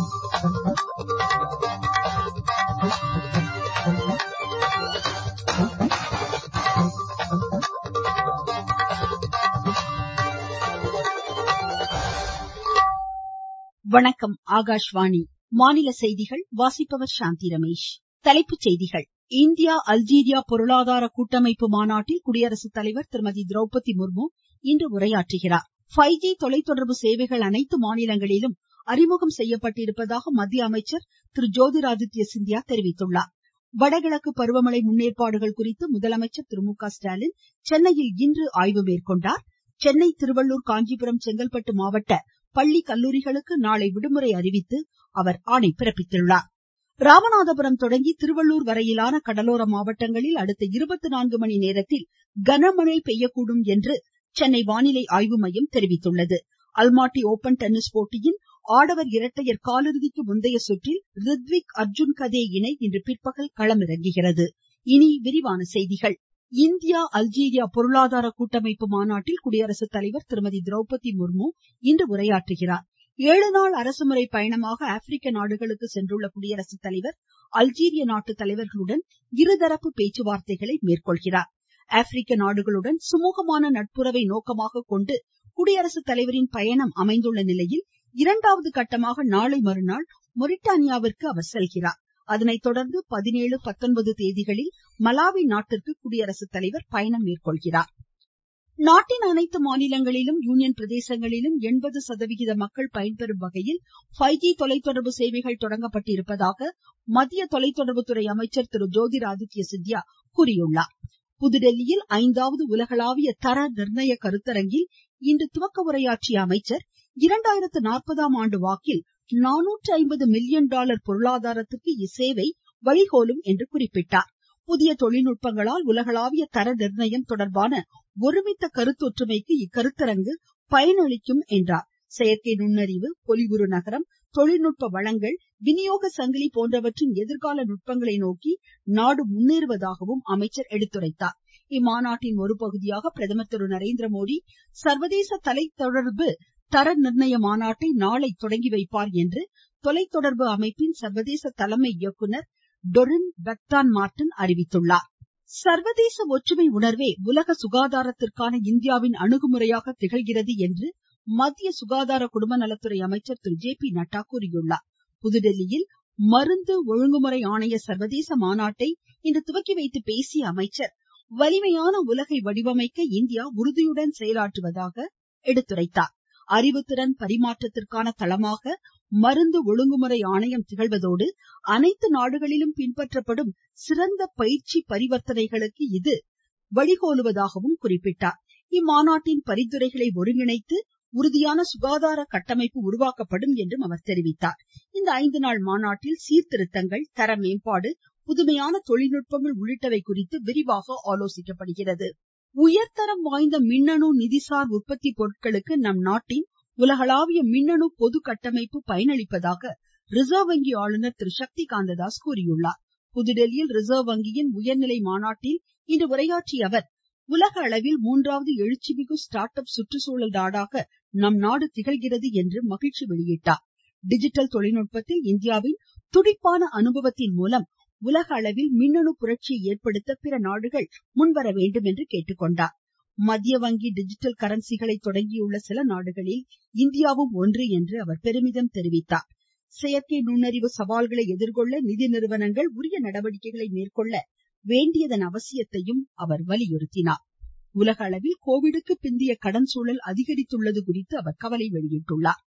வணக்கம் ஆகாஷ்வாணி மாநில செய்திகள் வாசிப்பவர் சாந்தி ரமேஷ் தலைப்புச் செய்திகள் இந்தியா அல்ஜீரியா பொருளாதார கூட்டமைப்பு மாநாட்டில் குடியரசுத் தலைவர் திருமதி திரௌபதி முர்மு இன்று உரையாற்றுகிறார் பைவ் ஜி தொலைத்தொடர்பு சேவைகள் அனைத்து மாநிலங்களிலும் அறிமுகம் செய்யப்பட்டிருப்பதாக மத்திய அமைச்சர் திரு ஜோதிராதித்ய சிந்தியா தெரிவித்துள்ளார் வடகிழக்கு பருவமழை முன்னேற்பாடுகள் குறித்து முதலமைச்சர் திரு மு க ஸ்டாலின் சென்னையில் இன்று ஆய்வு மேற்கொண்டார் சென்னை திருவள்ளூர் காஞ்சிபுரம் செங்கல்பட்டு மாவட்ட பள்ளி கல்லூரிகளுக்கு நாளை விடுமுறை அறிவித்து அவர் ஆணை பிறப்பித்துள்ளார் ராமநாதபுரம் தொடங்கி திருவள்ளூர் வரையிலான கடலோர மாவட்டங்களில் அடுத்த இருபத்தி நான்கு மணி நேரத்தில் கனமழை பெய்யக்கூடும் என்று சென்னை வானிலை ஆய்வு மையம் தெரிவித்துள்ளது அல்மாட்டி ஓபன் டென்னிஸ் போட்டியின் ஆடவர் இரட்டையர் காலிறுதிக்கு முந்தைய சுற்றில் ரித்விக் அர்ஜுன் கதே இணை இன்று பிற்பகல் களமிறங்குகிறது இனி விரிவான செய்திகள் இந்தியா அல்ஜீரியா பொருளாதார கூட்டமைப்பு மாநாட்டில் குடியரசுத் தலைவர் திருமதி திரௌபதி முர்மு இன்று உரையாற்றுகிறார் ஏழு நாள் அரசுமுறை பயணமாக ஆப்பிரிக்க நாடுகளுக்கு சென்றுள்ள குடியரசுத் தலைவர் அல்ஜீரிய நாட்டு தலைவர்களுடன் இருதரப்பு பேச்சுவார்த்தைகளை மேற்கொள்கிறார் ஆப்பிரிக்க நாடுகளுடன் சுமூகமான நட்புறவை நோக்கமாக கொண்டு குடியரசுத் தலைவரின் பயணம் அமைந்துள்ள நிலையில் இரண்டாவது கட்டமாக நாளை மறுநாள் மொரிட்டானியாவிற்கு அவர் செல்கிறார் அதனைத் தொடர்ந்து பதினேழு பத்தொன்பது தேதிகளில் மலாவி நாட்டிற்கு குடியரசுத் தலைவர் பயணம் மேற்கொள்கிறார் நாட்டின் அனைத்து மாநிலங்களிலும் யூனியன் பிரதேசங்களிலும் எண்பது சதவிகித மக்கள் பயன்பெறும் வகையில் பைவ் ஜி தொலைத்தொடர்பு சேவைகள் தொடங்கப்பட்டிருப்பதாக மத்திய தொலைத்தொடர்புத்துறை அமைச்சர் திரு ஜோதிராதித்ய சிந்தியா கூறியுள்ளார் புதுதில்லியில் ஐந்தாவது உலகளாவிய தர நிர்ணய கருத்தரங்கில் இன்று துவக்க உரையாற்றிய அமைச்சர் இரண்டாயிரத்து நாற்பதாம் ஆண்டு வாக்கில் நானூற்று ஐம்பது மில்லியன் டாலர் பொருளாதாரத்திற்கு இச்சேவை வழிகோலும் என்று குறிப்பிட்டார் புதிய தொழில்நுட்பங்களால் உலகளாவிய தர நிர்ணயம் தொடர்பான ஒருமித்த கருத்தொற்றுமைக்கு இக்கருத்தரங்கு பயனளிக்கும் என்றார் செயற்கை நுண்ணறிவு பொலிவுறு நகரம் தொழில்நுட்ப வளங்கள் விநியோக சங்கிலி போன்றவற்றின் எதிர்கால நுட்பங்களை நோக்கி நாடு முன்னேறுவதாகவும் அமைச்சர் எடுத்துரைத்தார் இம்மாநாட்டின் ஒரு பகுதியாக பிரதமர் திரு நரேந்திரமோடி சர்வதேச தொலைத்தொடர்பு தர நிர்ணய மாநாட்டை நாளை தொடங்கி வைப்பார் என்று தொலைத்தொடர்பு அமைப்பின் சர்வதேச தலைமை இயக்குனர் டொரின் பெக்தான் மார்டன் அறிவித்துள்ளார் சர்வதேச ஒற்றுமை உணர்வே உலக சுகாதாரத்திற்கான இந்தியாவின் அணுகுமுறையாக திகழ்கிறது என்று மத்திய சுகாதார குடும்பநலத்துறை அமைச்சர் திரு ஜே பி நட்டா கூறியுள்ளார் புதுதில்லியில் மருந்து ஒழுங்குமுறை ஆணைய சர்வதேச மாநாட்டை இன்று துவக்கி வைத்து பேசிய அமைச்சர் வலிமையான உலகை வடிவமைக்க இந்தியா உறுதியுடன் செயலாற்றுவதாக எடுத்துரைத்தார் அறிவுத்திறன் பரிமாற்றத்திற்கான தளமாக மருந்து ஒழுங்குமுறை ஆணையம் திகழ்வதோடு அனைத்து நாடுகளிலும் பின்பற்றப்படும் சிறந்த பயிற்சி பரிவர்த்தனைகளுக்கு இது வழிகோலுவதாகவும் குறிப்பிட்டார் இம்மாநாட்டின் பரிந்துரைகளை ஒருங்கிணைத்து உறுதியான சுகாதார கட்டமைப்பு உருவாக்கப்படும் என்றும் அவர் தெரிவித்தார் இந்த ஐந்து நாள் மாநாட்டில் சீர்திருத்தங்கள் தர மேம்பாடு புதுமையான தொழில்நுட்பங்கள் உள்ளிட்டவை குறித்து விரிவாக ஆலோசிக்கப்படுகிறது உயர்தரம் வாய்ந்த மின்னணு நிதிசார் உற்பத்தி பொருட்களுக்கு நம் நாட்டின் உலகளாவிய மின்னணு பொது கட்டமைப்பு பயனளிப்பதாக ரிசர்வ் வங்கி ஆளுநர் திரு சக்தி காந்ததாஸ் கூறியுள்ளார் புதுதில்லியில் ரிசர்வ் வங்கியின் உயர்நிலை மாநாட்டில் இன்று உரையாற்றிய அவர் உலக அளவில் மூன்றாவது எழுச்சிமிகு ஸ்டார்ட் அப் சுற்றுச்சூழல் நாடாக நம் நாடு திகழ்கிறது என்று மகிழ்ச்சி வெளியிட்டார் டிஜிட்டல் தொழில்நுட்பத்தில் இந்தியாவின் துடிப்பான அனுபவத்தின் மூலம் உலக அளவில் மின்னணு புரட்சியை ஏற்படுத்த பிற நாடுகள் முன்வர வேண்டும் என்று கேட்டுக்கொண்டார் மத்திய வங்கி டிஜிட்டல் கரன்சிகளை தொடங்கியுள்ள சில நாடுகளில் இந்தியாவும் ஒன்று என்று அவர் பெருமிதம் தெரிவித்தார் செயற்கை நுண்ணறிவு சவால்களை எதிர்கொள்ள நிதி நிறுவனங்கள் உரிய நடவடிக்கைகளை மேற்கொள்ள வேண்டியதன் அவசியத்தையும் அவர் வலியுறுத்தினார் உலக அளவில் கோவிடுக்கு பிந்தைய கடன் சூழல் அதிகரித்துள்ளது குறித்து அவர் கவலை வெளியிட்டுள்ளார்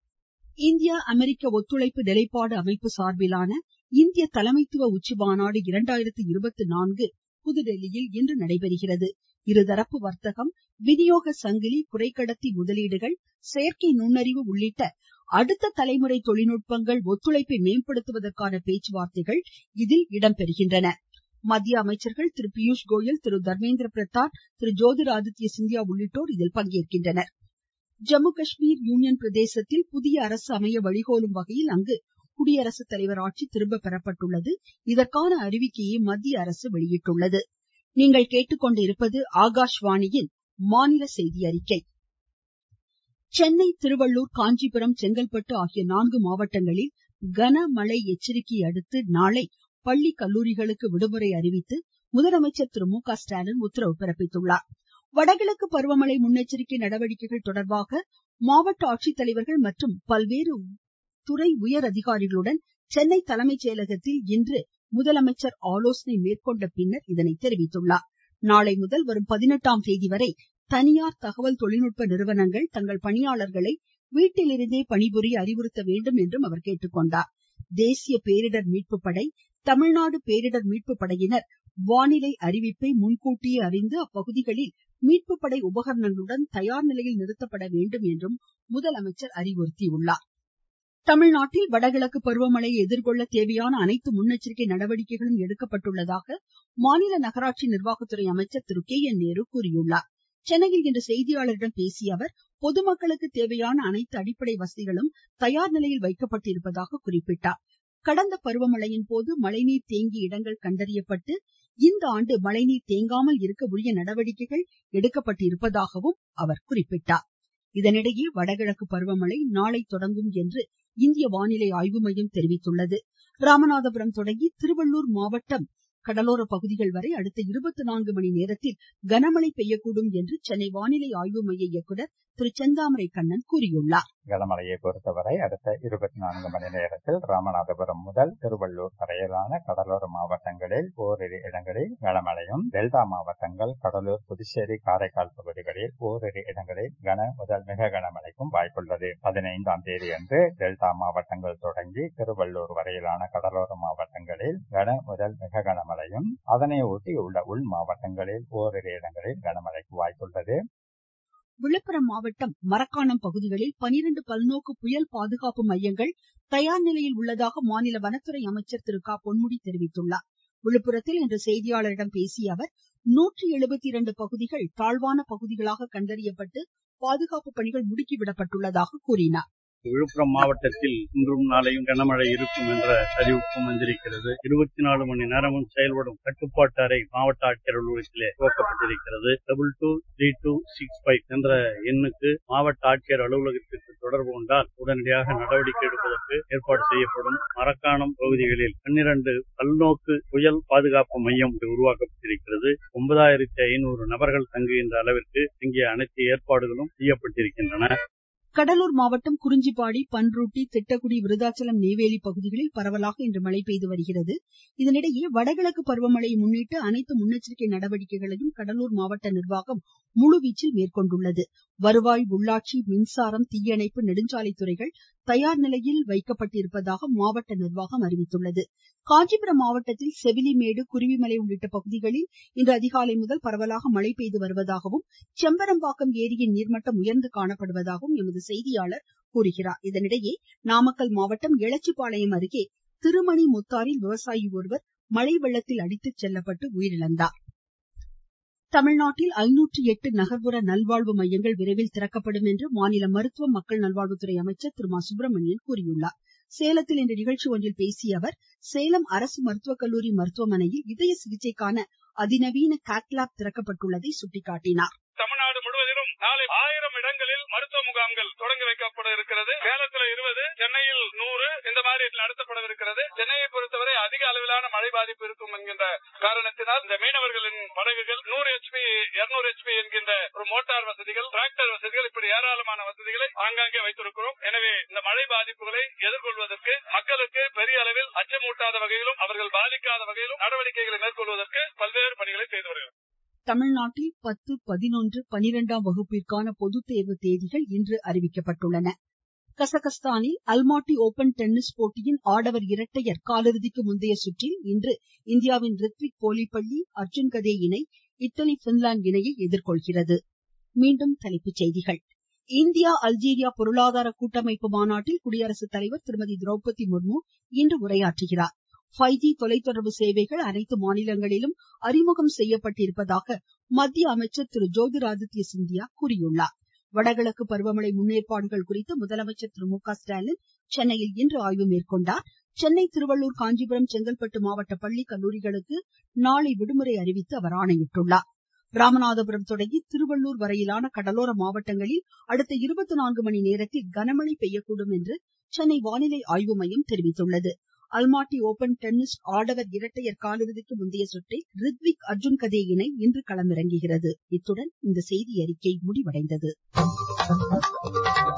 இந்தியா அமெரிக்க ஒத்துழைப்பு நிலைப்பாடு அமைப்பு சார்பிலான இந்திய தலைமைத்துவ உச்சிமாநாடு இரண்டாயிரத்து இருபத்தி நான்கு புதுதில்லியில் இன்று நடைபெறுகிறது இருதரப்பு வர்த்தகம் விநியோக சங்கிலி குறைக்கடத்தி முதலீடுகள் செயற்கை நுண்ணறிவு உள்ளிட்ட அடுத்த தலைமுறை தொழில்நுட்பங்கள் ஒத்துழைப்பை மேம்படுத்துவதற்கான பேச்சுவார்த்தைகள் இதில் இடம்பெறுகின்றன மத்திய அமைச்சர்கள் திரு பியூஷ் கோயல் திரு தர்மேந்திர பிரதான் திரு ஜோதிராதித்ய சிந்தியா உள்ளிட்டோர் இதில் பங்கேற்கின்றனர் ஜம்மு காஷ்மீர் யூனியன் பிரதேசத்தில் புதிய அரசு அமைய வழிகோலும் வகையில் அங்கு குடியரசுத் தலைவர் ஆட்சி திரும்ப பெறப்பட்டுள்ளது இதற்கான அறிவிக்கையை மத்திய அரசு வெளியிட்டுள்ளது நீங்கள் கேட்டுக்கொண்டிருப்பது ஆகாஷ்வாணியின் மாநில செய்தி அறிக்கை சென்னை திருவள்ளூர் காஞ்சிபுரம் செங்கல்பட்டு ஆகிய நான்கு மாவட்டங்களில் கனமழை எச்சரிக்கையை அடுத்து நாளை பள்ளி கல்லூரிகளுக்கு விடுமுறை அறிவித்து முதலமைச்சர் திரு மு க ஸ்டாலின் உத்தரவு பிறப்பித்துள்ளார் வடகிழக்கு பருவமழை முன்னெச்சரிக்கை நடவடிக்கைகள் தொடர்பாக மாவட்ட ஆட்சித்தலைவர்கள் மற்றும் பல்வேறு துறை உயர் அதிகாரிகளுடன் சென்னை தலைமைச் செயலகத்தில் இன்று முதலமைச்சர் ஆலோசனை மேற்கொண்ட பின்னர் இதனை தெரிவித்துள்ளார் நாளை முதல் வரும் பதினெட்டாம் தேதி வரை தனியார் தகவல் தொழில்நுட்ப நிறுவனங்கள் தங்கள் பணியாளர்களை வீட்டிலிருந்தே பணிபுரிய அறிவுறுத்த வேண்டும் என்றும் அவர் கேட்டுக்கொண்டார் தேசிய பேரிடர் மீட்பு படை தமிழ்நாடு பேரிடர் மீட்பு படையினர் வானிலை அறிவிப்பை முன்கூட்டியே அறிந்து அப்பகுதிகளில் மீட்பு படை உபகரணங்களுடன் தயார் நிலையில் நிறுத்தப்பட வேண்டும் என்றும் முதலமைச்சர் அறிவுறுத்தியுள்ளார் தமிழ்நாட்டில் வடகிழக்கு பருவமழையை எதிர்கொள்ள தேவையான அனைத்து முன்னெச்சரிக்கை நடவடிக்கைகளும் எடுக்கப்பட்டுள்ளதாக மாநில நகராட்சி நிர்வாகத்துறை அமைச்சர் திரு கே என் நேரு கூறியுள்ளார் சென்னையில் இன்று செய்தியாளர்களிடம் பேசிய அவர் பொதுமக்களுக்கு தேவையான அனைத்து அடிப்படை வசதிகளும் தயார் நிலையில் வைக்கப்பட்டிருப்பதாக குறிப்பிட்டார் கடந்த பருவமழையின் போது மழைநீர் தேங்கிய இடங்கள் கண்டறியப்பட்டு இந்த ஆண்டு மழைநீர் தேங்காமல் இருக்க உரிய நடவடிக்கைகள் எடுக்கப்பட்டிருப்பதாகவும் அவர் குறிப்பிட்டார் இதனிடையே வடகிழக்கு பருவமழை நாளை தொடங்கும் என்று இந்திய வானிலை ஆய்வு மையம் தெரிவித்துள்ளது ராமநாதபுரம் தொடங்கி திருவள்ளூர் மாவட்டம் கடலோர பகுதிகள் வரை அடுத்த இருபத்தி நான்கு மணி நேரத்தில் கனமழை பெய்யக்கூடும் என்று சென்னை வானிலை ஆய்வு மைய இயக்குநர் திரு செந்தாமரை கண்ணன் கூறியுள்ளார் கனமழையை பொறுத்தவரை அடுத்த இருபத்தி நான்கு மணி நேரத்தில் ராமநாதபுரம் முதல் திருவள்ளூர் வரையிலான கடலோர மாவட்டங்களில் ஓரிரு இடங்களில் கனமழையும் டெல்டா மாவட்டங்கள் கடலூர் புதுச்சேரி காரைக்கால் பகுதிகளில் ஓரிரு இடங்களில் கன முதல் மிக கனமழைக்கும் வாய்ப்புள்ளது பதினைந்தாம் தேதி அன்று டெல்டா மாவட்டங்கள் தொடங்கி திருவள்ளூர் வரையிலான கடலோர மாவட்டங்களில் கன முதல் மிக கனமழையும் அதனை ஒட்டியுள்ள உள் மாவட்டங்களில் ஓரிரு இடங்களில் கனமழைக்கு வாய்ப்புள்ளது விழுப்புரம் மாவட்டம் மரக்காணம் பகுதிகளில் பனிரெண்டு பல்நோக்கு புயல் பாதுகாப்பு மையங்கள் தயார் நிலையில் உள்ளதாக மாநில வனத்துறை அமைச்சர் திரு க பொன்முடி தெரிவித்துள்ளார் விழுப்புரத்தில் இன்று செய்தியாளரிடம் பேசிய அவர் நூற்றி எழுபத்தி இரண்டு பகுதிகள் தாழ்வான பகுதிகளாக கண்டறியப்பட்டு பாதுகாப்பு பணிகள் முடுக்கிவிடப்பட்டுள்ளதாக கூறினார் விழுப்புரம் மாவட்டத்தில் இன்றும் நாளையும் கனமழை இருக்கும் என்ற அறிவிப்பு வந்திருக்கிறது இருபத்தி நாலு மணி நேரமும் செயல்படும் கட்டுப்பாட்டு அறை மாவட்ட ஆட்சியர் அலுவலகத்திலே துவக்கப்பட்டிருக்கிறது double two three two six five என்ற எண்ணுக்கு மாவட்ட ஆட்சியர் அலுவலகத்திற்கு தொடர்பு கொண்டால் உடனடியாக நடவடிக்கை எடுப்பதற்கு ஏற்பாடு செய்யப்படும் மரக்காணம் பகுதிகளில் பன்னிரண்டு பல்நோக்கு புயல் பாதுகாப்பு மையம் உருவாக்கப்பட்டிருக்கிறது ஒன்பதாயிரத்தி ஐநூறு நபர்கள் தங்குகின்ற அளவிற்கு இங்கே அனைத்து ஏற்பாடுகளும் செய்யப்பட்டிருக்கின்றன கடலூர் மாவட்டம் குறிஞ்சிப்பாடி பன்ருட்டி திட்டக்குடி விருதாச்சலம் நெய்வேலி பகுதிகளில் பரவலாக இன்று மழை பெய்து வருகிறது இதனிடையே வடகிழக்கு பருவமழையை முன்னிட்டு அனைத்து முன்னெச்சரிக்கை நடவடிக்கைகளையும் கடலூர் மாவட்ட நிர்வாகம் முழுவீச்சில் மேற்கொண்டுள்ளது வருவாய் உள்ளாட்சி மின்சாரம் தீயணைப்பு நெடுஞ்சாலைத்துறைகள் தயார் நிலையில் வைக்கப்பட்டிருப்பதாக மாவட்ட நிர்வாகம் அறிவித்துள்ளது காஞ்சிபுரம் மாவட்டத்தில் செவிலிமேடு குருவிமலை உள்ளிட்ட பகுதிகளில் இன்று அதிகாலை முதல் பரவலாக மழை பெய்து வருவதாகவும் செம்பரம்பாக்கம் ஏரியின் நீர்மட்டம் உயர்ந்து காணப்படுவதாகவும் எமது செய்தியாளர் கூறுகிறார் இதனிடையே நாமக்கல் மாவட்டம் எளச்சிபாளையம் அருகே திருமணி முத்தாரில் விவசாயி ஒருவர் மழை வெள்ளத்தில் அடித்துச் செல்லப்பட்டு உயிரிழந்தார் தமிழ்நாட்டில் ஐநூற்றி எட்டு நகர்ப்புற நல்வாழ்வு மையங்கள் விரைவில் திறக்கப்படும் என்று மாநில மருத்துவ மக்கள் நல்வாழ்வுத்துறை அமைச்சர் திரு மா சுப்பிரமணியன் கூறியுள்ளார் சேலத்தில் இன்று நிகழ்ச்சி ஒன்றில் பேசிய அவர் சேலம் அரசு மருத்துவக் கல்லூரி மருத்துவமனையில் இதய சிகிச்சைக்கான அதிநவீன கேட்லாப் திறக்கப்பட்டுள்ளதை சுட்டிக்காட்டினார் தமிழ்நாடு முழுவதிலும் நாளை ஆயிரம் இடங்களில் மருத்துவ முகாம்கள் தொடங்கி வைக்கப்பட இருக்கிறது சேலத்தில் இருபது சென்னையில் நூறு இந்த மாதிரி நடத்தப்படவிருக்கிறது சென்னையை பொறுத்தவரை அதிக அளவிலான மழை பாதிப்பு இருக்கும் என்கின்ற காரணத்தினால் இந்த மீனவர்களின் படகுகள் நூறு ஹெச்பி இருநூறு ஹெச்பி என்கின்ற ஒரு மோட்டார் வசதிகள் டிராக்டர் வசதிகள் இப்படி ஏராளமான வசதிகளை ஆங்காங்கே வைத்திருக்கிறோம் எனவே இந்த மழை பாதிப்புகளை எதிர்கொள்வதற்கு மக்களுக்கு பெரிய அளவில் அச்சமூட்டாத வகையிலும் அவர்கள் பாதிக்காத வகையிலும் நடவடிக்கைகளை மேற்கொள்வதற்கு பல்வேறு பணிகளை செய்து வருகிறோம் தமிழ்நாட்டில் பத்து பதினொன்று பனிரெண்டாம் வகுப்பிற்கான பொதுத் தேர்வு தேதிகள் இன்று அறிவிக்கப்பட்டுள்ளன கசகஸ்தானில் அல்மாட்டி ஓபன் டென்னிஸ் போட்டியின் ஆடவர் இரட்டையர் காலிறுதிக்கு முந்தைய சுற்றில் இன்று இந்தியாவின் ரித்விக் போலிப்பள்ளி அர்ஜுன் கதே இணை இத்தாலி பின்லாந்து இணையை எதிர்கொள்கிறது மீண்டும் தலைப்புச் செய்திகள் இந்தியா அல்ஜீரியா பொருளாதார கூட்டமைப்பு மாநாட்டில் குடியரசுத் தலைவர் திருமதி திரௌபதி முர்மு இன்று உரையாற்றுகிறார் ஃபைவ் ஜி தொலைத்தொடர்பு சேவைகள் அனைத்து மாநிலங்களிலும் அறிமுகம் செய்யப்பட்டிருப்பதாக மத்திய அமைச்சர் திரு ஜோதிராதித்ய சிந்தியா கூறியுள்ளார் வடகிழக்கு பருவமழை முன்னேற்பாடுகள் குறித்து முதலமைச்சர் திரு மு க ஸ்டாலின் சென்னையில் இன்று ஆய்வு மேற்கொண்டார் சென்னை திருவள்ளூர் காஞ்சிபுரம் செங்கல்பட்டு மாவட்ட பள்ளி கல்லூரிகளுக்கு நாளை விடுமுறை அறிவித்து அவர் ஆணையிட்டுள்ளார் ராமநாதபுரம் தொடங்கி திருவள்ளூர் வரையிலான கடலோர மாவட்டங்களில் அடுத்த இருபத்தி நான்கு மணி நேரத்தில் கனமழை பெய்யக்கூடும் என்று சென்னை வானிலை ஆய்வு மையம் தெரிவித்துள்ளது அல்மாட்டி ஓபன் டென்னிஸ் ஆடவர் இரட்டையர் காலிறுதிக்கு முந்தைய சுற்றில் ரித்விக் அர்ஜுன் கதே இணை இன்று களமிறங்குகிறது இத்துடன் இந்த செய்தியறிக்கை முடிவடைந்தது